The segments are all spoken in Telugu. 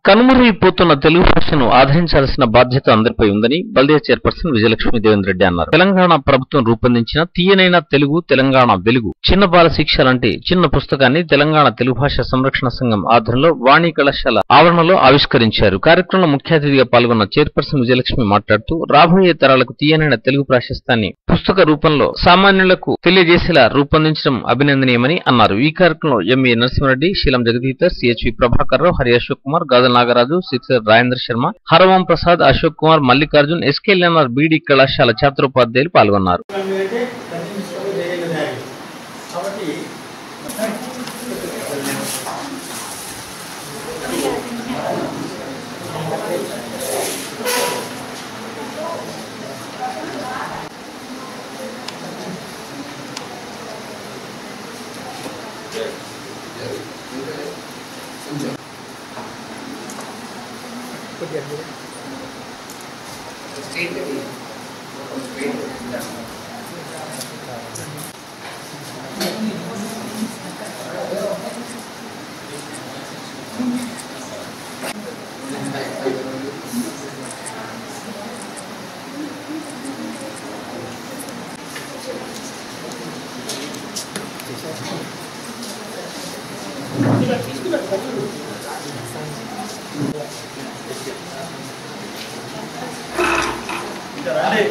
కనుమరుగైపోతున్న తెలుగు భాషను ఆదరించాల్సిన బాధ్యత అందరిపై ఉందని బల్దియా చైర్పర్సన్ విజయలక్ష్మి దేవేంద్ర రెడ్డి అన్నారు తెలంగాణ ప్రభుత్వం రూపొందించిన తీయనైన తెలుగు తెలంగాణ వెలుగు చిన్న బాల శిక్ష లాంటి చిన్న పుస్తకాన్ని తెలంగాణ తెలుగు భాష సంరక్షణ సంఘం ఆధ్వర్యంలో వాణి కళాశాల ఆవరణలో ఆవిష్కరించారు కార్యక్రమంలో ముఖ్య అతిథిగా పాల్గొన్న చైర్పర్సన్ విజయలక్ష్మి మాట్లాడుతూ రాబోయే తరాలకు తీయనైన తెలుగు ప్రాశస్తాన్ని పుస్తక రూపంలో సామాన్యులకు తెలియజేసేలా రూపొందించడం అభినందనీయమని అన్నారు ఈ కార్యక్రమంలో ఎంఏ నరసింహారెడ్డి శీలం జగదీతర్ సిహెచ్వి ప్రభాకర్ రావు హరి అశోక్ కుమార్ గాదల నాగరాజు సిక్సర్ రాజేంద్ర శర్మ హరవం ప్రసాద్ అశోక్ కుమార్ మల్లికార్జున్ ఎస్కేఎల్ఎన్ఆర్ బీడీ కళాశాల ఛాత్రోపాధ్యాయులు పాల్గొన్నారు అయితే కంటిన్యూస్గా చేయగలిగారు కాబట్టి ఇంకా రండి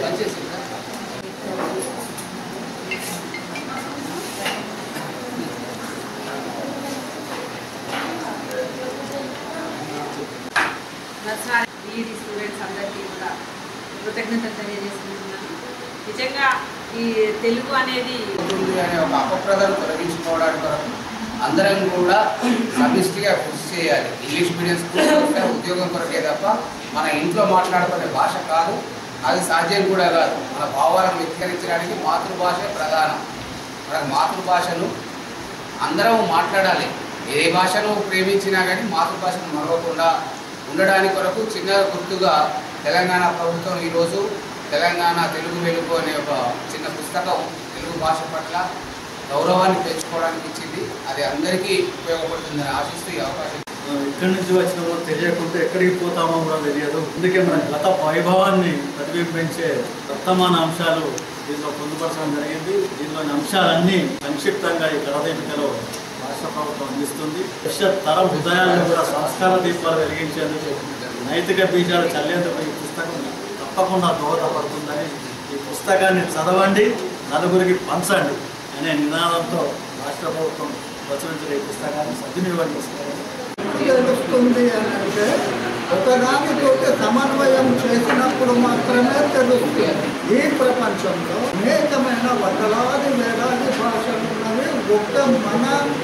నర్సరీ బీఈడి స్టూడెంట్స్ అందరికీ కూడా కృతజ్ఞతలు తెలియజేస్తున్నాను నిజంగా ఈ తెలుగు అనేది ఉంటుంది అనే ఒక అపప్రదను తొలగించుకోవడానికి కొరకు అందరం కూడా సమిష్టిగా కృషి చేయాలి ఇంగ్లీష్ మీడియం స్కూల్ వస్తే ఉద్యోగం కొరకే తప్ప మన ఇంట్లో మాట్లాడుకునే భాష కాదు అది సాధ్యం కూడా కాదు మన భావాలను వ్యక్తీకరించడానికి మాతృభాషే ప్రధానం మన మాతృభాషను అందరం మాట్లాడాలి ఏ భాషను ప్రేమించినా కానీ మాతృభాషను మరవకుండా ఉండడానికి కొరకు చిన్న గుర్తుగా తెలంగాణ ప్రభుత్వం ఈరోజు తెలంగాణ తెలుగు వెలుగు అనే ఒక చిన్న పుస్తకం తెలుగు భాష పట్ల గౌరవాన్ని పెంచుకోవడానికి ఇచ్చింది అది అందరికీ ఉపయోగపడుతుందని ఆశిస్తూ ఈ అవకాశం ఎక్కడి నుంచి వచ్చినామో తెలియకుంటే ఎక్కడికి పోతామో కూడా తెలియదు అందుకే మన గత వైభవాన్ని ప్రతిబింబించే వర్తమాన అంశాలు దీనిలో పొందుపరచడం జరిగింది దీనిలోని అంశాలన్నీ సంక్షిప్తంగా ఈ కథదీపికలో రాష్ట్ర ప్రభుత్వం అందిస్తుంది భవిష్యత్ తరం హృదయాలను కూడా సంస్కార దీపాలు వెలిగించేందుకు నైతిక బీజాలు చల్లేందుకు ఈ పుస్తకం తప్పకుండా దోహదపడుతుందని ఈ పుస్తకాన్ని చదవండి నలుగురికి పంచండి అనే నినాదంతో రాష్ట్ర ప్రభుత్వం ప్రచురించిన ఈ పుస్తకాన్ని సద్వినియోగం చేసుకోవాలి తెలుస్తుంది అని అంటే ఒకదానితోటి సమన్వయం చేసినప్పుడు మాత్రమే తెలుస్తుంది ఈ ప్రపంచంలో అనేకమైన వందలాది వేలాది భాషలు ఉన్నవి ఒక్క మన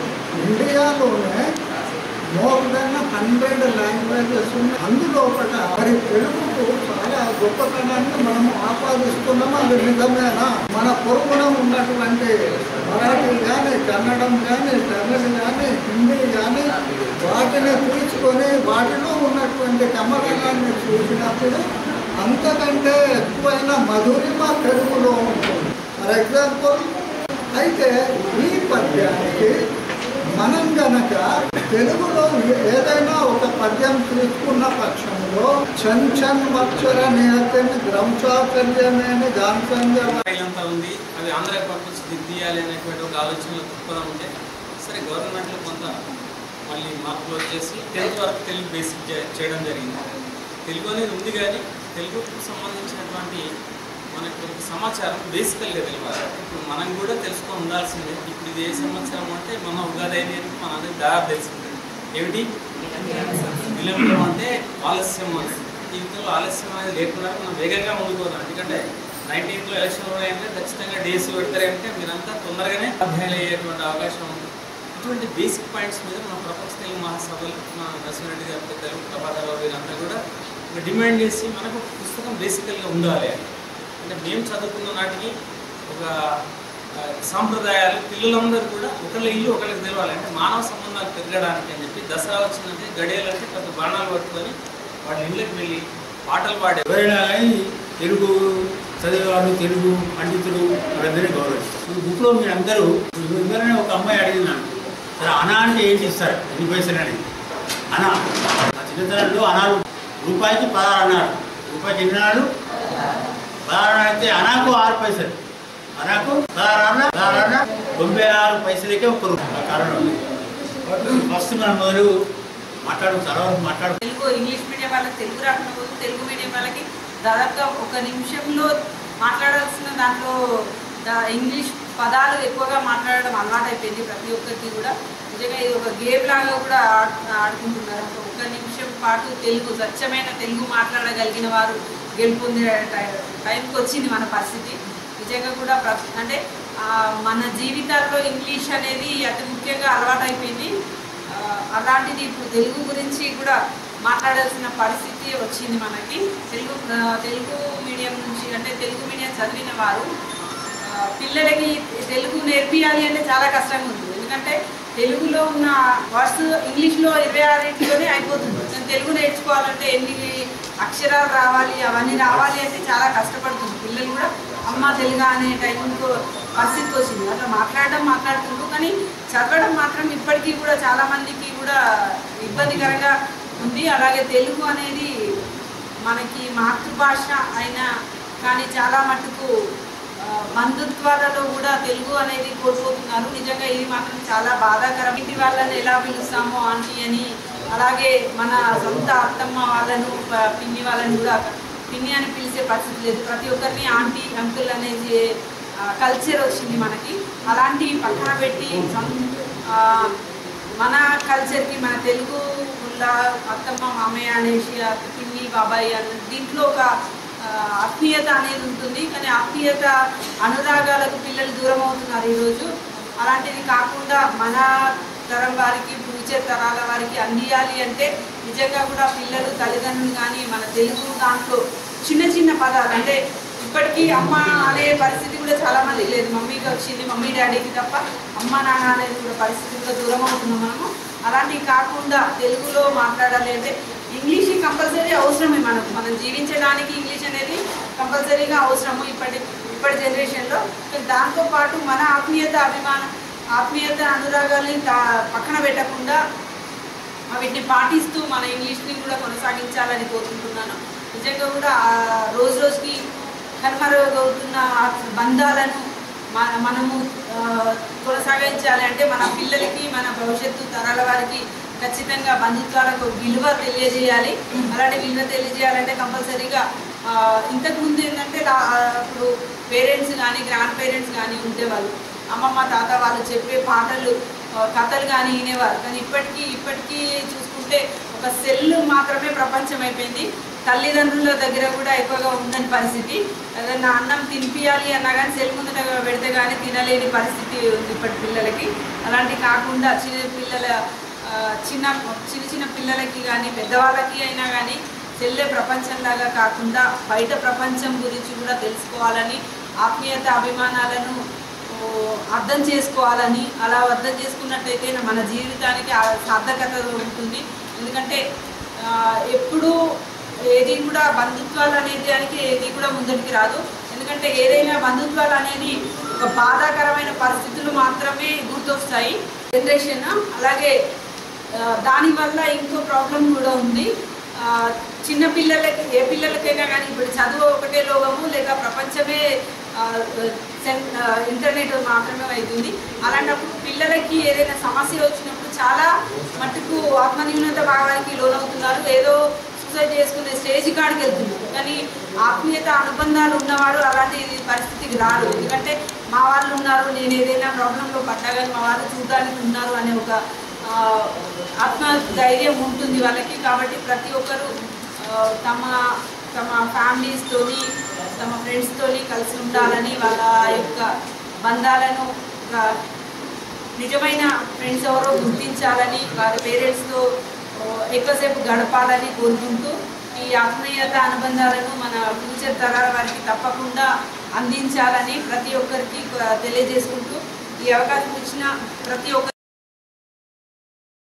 ఇండియాలోనే మోర్ దెన్ హండ్రెడ్ లాంగ్వేజెస్ ఉన్నాయి అందులోపల మరి తెలుగుకు చాలా గొప్పతనాన్ని మనము ఆపాదిస్తున్నాం అది నిజమేనా మన పొరుగున ఉన్నటువంటి మరాఠీ కానీ కన్నడం కానీ తమిళ్ కానీ హిందీ కానీ వాటిని తీసుకొని వాటిలో ఉన్నటువంటి కమలనాన్ని చూసినప్పుడు అంతకంటే ఎక్కువైన మధురిమ తెలుగులో ఉంటుంది ఫర్ ఎగ్జాంపుల్ అయితే ఈ పద్యానికి మనం గనక తెలుగులో ఏదైనా ఒక పద్యం తీసుకున్న పక్షంలో చంచన్ మక్షర నిహతన్ గ్రంథాచర్యమైన గాంధంజ అంతా ఉంది అది ఆంధ్రాకి పంపించి దిద్దియాలి అనేటువంటి ఒక ఆలోచనలో దృక్పథం ఉంటే సరే గవర్నమెంట్లో కొంత మళ్ళీ మార్పులు వచ్చేసి టెన్త్ వరకు తెలుగు బేసిక్ చే- చేయడం జరిగింది తెలుగు అనేది ఉంది కానీ తెలుగుకు సంబంధించినటువంటి మనకు ఒక సమాచారం బేసికల్గా తెలియాలి ఇప్పుడు మనం కూడా తెలుసుకొని ఉండాల్సిందే ఇప్పుడు ఇది ఏ సంవత్సరం అంటే మన ఉగాది అనేది మన అందరికి దాదాపు తెలిసిందే ఏమిటి విలంబం అంటే ఆలస్యం అని జీవితంలో ఆలస్యం అనేది లేకుండా మనం వేగంగా ముందుకు పోదాం ఎందుకంటే నైన్టీన్త్లో ఎలక్షన్ ఉన్నాయంటే ఖచ్చితంగా డేస్ పెడతారంటే మీరంతా తొందరగానే అధ్యాయులు అయ్యేటువంటి అవకాశం ఉంది ఇటువంటి బేసిక్ పాయింట్స్ మీద మన ప్రపంచ తెలుగు మహాసభలు మన నరసింహారెడ్డి గారి పెద్దలు ప్రభాకర్ రావు వీరంతా కూడా ఒక డిమాండ్ చేసి మనకు ఒక పుస్తకం బేసికల్గా ఉండాలి అని అంటే మేము చదువుకున్న నాటికి ఒక ఆ, సాంప్రదాయాలు పిల్లలందరూ కూడా ఒకళ్ళ ఇల్లు ఒకళ్ళకి తెలవాలి అంటే మానవ సంబంధాలు పెరగడానికి అని చెప్పి దసరా వచ్చిందంటే గడియలు అంటే పెద్ద బాణాలు పట్టుకొని వాళ్ళ ఇళ్ళకి వెళ్ళి పాటలు పాడే ఎవరైనా కానీ తెలుగు చదివేవాడు తెలుగు పండితులు వాళ్ళందరినీ గౌరవిస్తారు ఈ బుక్లో మీరు అందరూ ఎవరైనా ఒక అమ్మాయి అడిగినాను సరే అనా అంటే ఏంటి ఇస్తారు ఎన్ని పైసలు అని అనా చిన్నతనంలో అనాలు రూపాయికి పదహారు అన్నారు రూపాయికి ఎన్ని అన్నాడు పదహారు అన్నాడు అయితే అనాకు ఆరు పైసలు అనాకు పదహారు అన్న పదహారు అన్న తొంభై ఆరు పైసలకే ఒక రూపాయి ఆ కారణం ఉంది ఫస్ట్ మనం మొదలు మాట్లాడు తర్వాత మాట్లాడు తెలుగు ఇంగ్లీష్ మీడియం వాళ్ళకి తెలుగు రాకపోతే తెలుగు మీడియం వాళ్ళకి దాదాపుగా ఒక నిమిషంలో మాట్లాడాల్సిన దాంట్లో దా- ఇంగ్లీష్ పదాలు ఎక్కువగా మాట్లాడడం అలవాటు అయిపోయింది ప్రతి ఒక్కరికి కూడా నిజంగా ఇది ఒక గేమ్ లాగా కూడా ఆడు- ఆడుకుంటున్నారు ఒక ఒక్క నిమిషం పాటు తెలుగు స్వచ్ఛమైన తెలుగు మాట్లాడగలిగిన వారు గెలుపొందే టై- టైంకి వచ్చింది మన పరిస్థితి నిజంగా కూడా ప్ర- అంటే ఆ, మన జీవితాల్లో ఇంగ్లీష్ అనేది అతి ముఖ్యంగా అలవాటు అయిపోయింది ఆ, అలాంటిది ఇప్పుడు తెలుగు గురించి కూడా మాట్లాడాల్సిన పరిస్థితి వచ్చింది మనకి తెలుగు ఆ, తెలుగు మీడియం నుంచి అంటే తెలుగు మీడియం చదివిన వారు ఆ, పిల్లలకి తెలుగు నేర్పియాలి అంటే చాలా కష్టంగా ఉంది ఎందుకంటే తెలుగులో ఉన్న వర్డ్స్ ఇంగ్లీష్లో ఇరవై ఆరింటిలోనే అయిపోతుంది కానీ తెలుగు నేర్చుకోవాలంటే ఎన్ని అక్షరాలు రావాలి అవన్నీ రావాలి అంటే చాలా కష్టపడుతుంది పిల్లలు కూడా అమ్మ తెలుగు అనే టైంలో పరిస్థితి వచ్చింది అట్లా మాట్లాడడం మాట్లాడుతుండ్రు కానీ చదవడం మాత్రం ఇప్పటికీ కూడా చాలా మందికి కూడా ఇబ్బందికరంగా ఉంది అలాగే తెలుగు అనేది మనకి మాతృభాష అయినా కానీ చాలా మటుకు ఆ, బంధుత్వాలలో కూడా తెలుగు అనేది కోల్పోతున్నారు నిజంగా ఇది మాత్రం చాలా బాధాకరం ఇంటి వాళ్ళని ఎలా పిలుస్తామో ఆంటీ అని అలాగే మన సొంత అత్తమ్మ వాళ్ళను ప- పిన్ని వాళ్ళని కూడా పిన్ని అని పిలిచే పరిస్థితి లేదు ప్రతి ఒక్కరిని ఆంటీ అంకుల్ అనేది కల్చర్ వచ్చింది మనకి అలాంటివి పక్కన పెట్టి సం- ఆ, మన కల్చర్కి మన తెలుగు లా అత్తమ్మ మామయ్య అనేసి ఆ పిన్ని బాబాయ్ అని దీంట్లో ఒక ఆ, ఆత్మీయత అనేది ఉంటుంది కానీ ఆత్మీయత అనురాగాలకు పిల్లలు దూరం అవుతున్నారు ఈరోజు అలాంటిది కాకుండా మన తరం వారికి ఫ్యూచర్ తరాల వారికి అందియాలి అంటే నిజంగా కూడా పిల్లలు తల్లిదండ్రులు కానీ మన తెలుగు దాంట్లో చిన్న చిన్న పదాలు అంటే ఇప్పటికీ అమ్మ అనే పరిస్థితి కూడా చాలా మంది లేదు మమ్మీకి వచ్చింది మమ్మీ డాడీకి తప్ప అమ్మ నాన్న అనేది కూడా పరిస్థితి కూడా దూరం అవుతున్నాం మనము అలాంటివి కాకుండా తెలుగులో మాట్లాడాలి అంటే ఇంగ్లీష్ కంపల్సరీ అవసరమే మనకు మనం జీవించడానికి ఇంగ్లీష్ అనేది కంపల్సరీగా అవసరము ఇప్పటి ఇప్పటి జనరేషన్లో కానీ దాంతోపాటు మన ఆత్మీయత అభిమానం ఆత్మీయత అనురాగాల్ని తా- పక్కన పెట్టకుండా వీటిని పాటిస్తూ మన ఇంగ్లీష్ని కూడా కొనసాగించాలని కోరుకుంటున్నాను నిజంగా కూడా ఆ రోజు రోజుకి కనుమరుగవుతున్న ఆ బంధాలను మన మనము ఆ, కొనసాగించాలి అంటే మన పిల్లలకి మన భవిష్యత్తు తరాల వారికి ఖచ్చితంగా బంధుత్వాలకు విలువ తెలియజేయాలి అలాంటి విలువ తెలియజేయాలంటే కంపల్సరీగా ఆ, ఇంతకు ముందు ఏంటంటే లా- ఆ, ఇప్పుడు పేరెంట్స్ కానీ గ్రాండ్ పేరెంట్స్ కానీ ఉండేవాళ్ళు అమ్మమ్మ తాత వాళ్ళు చెప్పే పాటలు ఆ, కథలు కానీ వినేవారు కానీ ఇప్పటికీ ఇప్పటికీ చూసుకుంటే ఒక సెల్ మాత్రమే ప్రపంచం అయిపోయింది తల్లిదండ్రుల దగ్గర కూడా ఎక్కువగా ఉందని పరిస్థితి ఏదైనా అన్నం తినిపియాలి అన్నా కానీ సెల్ ముందట పెడితే కానీ తినలేని పరిస్థితి ఉంది ఇప్పటి పిల్లలకి అలాంటి కాకుండా చిన్న పిల్లల ఆ, చిన్న చిన్న చిన్న పిల్లలకి కానీ పెద్దవాళ్ళకి అయినా కానీ సెల్లే ప్రపంచంలాగా కాకుండా బయట ప్రపంచం గురించి కూడా తెలుసుకోవాలని ఆత్మీయత అభిమానాలను ఓ, అర్థం చేసుకోవాలని అలా అర్థం చేసుకున్నట్టయితే మన జీవితానికి ఆ సార్థకత ఉంటుంది ఎందుకంటే ఆ, ఎప్పుడూ ఏది కూడా బంధుత్వాలు అనేది దానికి ఏది కూడా ముందరికి రాదు ఎందుకంటే ఏదైనా బంధుత్వాలు అనేది ఒక బాధాకరమైన పరిస్థితులు మాత్రమే గుర్తొస్తాయి జనరేషన్ అలాగే ఆ, దానివల్ల ఇంకో ప్రాబ్లం కూడా ఉంది ఆ, చిన్న పిల్లలకి ఏ పిల్లలకైనా కానీ ఇప్పుడు చదువు ఒకటే లోకము లేక ప్రపంచమే ఆ, సెన్- ఆ, ఇంటర్నెట్ మాత్రమే అవుతుంది అలాంటప్పుడు పిల్లలకి ఏదైనా సమస్య వచ్చినప్పుడు చాలా మట్టుకు ఆత్మన్యూనత భావానికి లోనవుతున్నారు ఏదో సూసైడ్ చేసుకునే స్టేజ్ కాడికి వెళ్తున్నారు కానీ ఆత్మీయత అనుబంధాలు ఉన్నవారు అలాంటి పరిస్థితికి రారు ఎందుకంటే మా వాళ్ళు ఉన్నారు నేను ఏదైనా ప్రాబ్లంలో పడ్డా కానీ మా వాళ్ళు చూడడానికి ఉన్నారు అనే ఒక ఆ, ఆత్మ ధైర్యం ఉంటుంది వాళ్ళకి కాబట్టి ప్రతి ఒక్కరూ ఆ, తమ తమ ఫ్యామిలీస్తోని తమ ఫ్రెండ్స్తోని కలిసి ఉండాలని వాళ్ళ యొక్క బంధాలను ఒక నిజమైన ఫ్రెండ్స్ ఎవరో గుర్తించాలని వారి పేరెంట్స్తో ఎక్కువసేపు గడపాలని కోరుకుంటూ ఈ ఆత్మీయత అనుబంధాలను మన ఫ్యూచర్ తరాల వారికి తప్పకుండా అందించాలని ప్రతి ఒక్కరికి ఆ, తెలియజేసుకుంటూ ఈ అవకాశం ఇచ్చిన ప్రతి ఒక్క